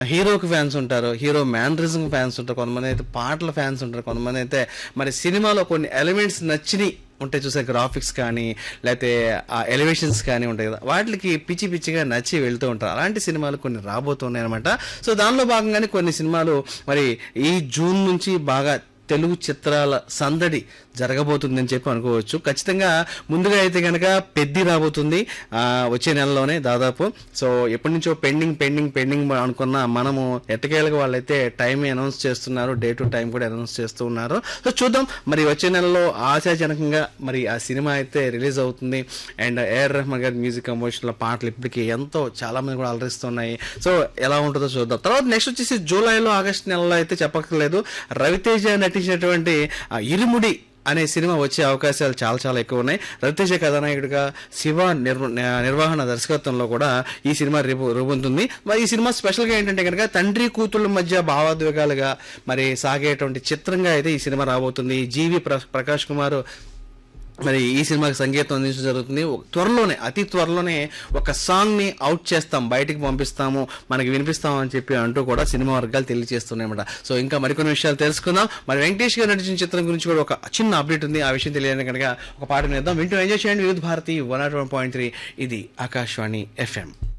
హీరోకి ఫ్యాన్స్ ఉంటారు hero mannerism fans ఉంటారు కొంతమంది అయితే పాటల ఫ్యాన్స్ ఉంటారు కొంతమంది అయితే మరి సినిమాలో కొన్ని ఎలిమెంట్స్ నచ్చినాయి ఉంటాయి చూసే గ్రాఫిక్స్ కానీ లేకపోతే ఆ ఎలివేషన్స్ కానీ ఉంటాయి కదా వాటికి పిచ్చి పిచ్చిగా నచ్చి వెళ్తూ ఉంటారు అలాంటి సినిమాలు కొన్ని రాబోతున్నాయి అనమాట సో దానిలో భాగంగానే కొన్ని సినిమాలు మరి ఈ జూన్ నుంచి బాగా తెలుగు చిత్రాల సందడి జరగబోతుందని చెప్పి అనుకోవచ్చు ఖచ్చితంగా ముందుగా అయితే కనుక పెద్ది రాబోతుంది ఆ, వచ్చే నెలలోనే దాదాపు సో ఎప్పటి నుంచో పెండింగ్ పెండింగ్ పెండింగ్ అనుకున్న మనము ఎట్టకేళ్ళకి వాళ్ళైతే టైం అనౌన్స్ చేస్తున్నారు డే టు టైం కూడా అనౌన్స్ చేస్తూ ఉన్నారు సో చూద్దాం మరి వచ్చే నెలలో ఆశాజనకంగా మరి ఆ సినిమా అయితే రిలీజ్ అవుతుంది అండ్ ఏఆర్ రెహమాన్ గారి మ్యూజిక్ కంపోజిషన్లో పాటలు ఇప్పటికీ ఎంతో చాలా మంది కూడా అలరిస్తున్నాయి సో ఎలా ఉంటుందో చూద్దాం తర్వాత నెక్స్ట్ వచ్చేసి జూలైలో ఆగస్ట్ నెలలో అయితే చెప్పక్కర్లేదు రవితేజ నటించినటువంటి ఆ ఇరుముడి అనే సినిమా వచ్చే అవకాశాలు చాలా చాలా ఎక్కువ ఉన్నాయి రవితేజ కథానాయకుడిగా శివ నిర్వ నిర్వహణ దర్శకత్వంలో కూడా ఈ సినిమా రేపు రూపొందుతుంది మరి ఈ సినిమా స్పెషల్గా ఏంటంటే కనుక తండ్రి కూతుళ్ళ మధ్య భావోద్వేగాలుగా మరి సాగేటువంటి చిత్రంగా అయితే ఈ సినిమా రాబోతుంది జీవి ప్ర ప్రకాష్ కుమార్ మరి ఈ సినిమాకి సంగీతం అందించడం జరుగుతుంది ఒక- త్వరలోనే అతి త్వరలోనే ఒక సాంగ్ ని అవుట్ చేస్తాం బయటికి పంపిస్తాము మనకి వినిపిస్తాం అని చెప్పి అంటూ కూడా సినిమా వర్గాలు తెలియజేస్తున్నాయన్నమాట సో ఇంకా మరికొన్ని విషయాలు తెలుసుకుందాం మరి వెంకటేష్ గారు నటించిన చిత్రం గురించి కూడా ఒక చిన్న అప్డేట్ ఉంది ఆ విషయం తెలియని కనుక ఒక పాట వినేద్దాం వింటూ ఎంజాయ్ చేయండి Vividh Bharati one not one point three ఇది ఆకాశవాణి ఎఫ్ఎం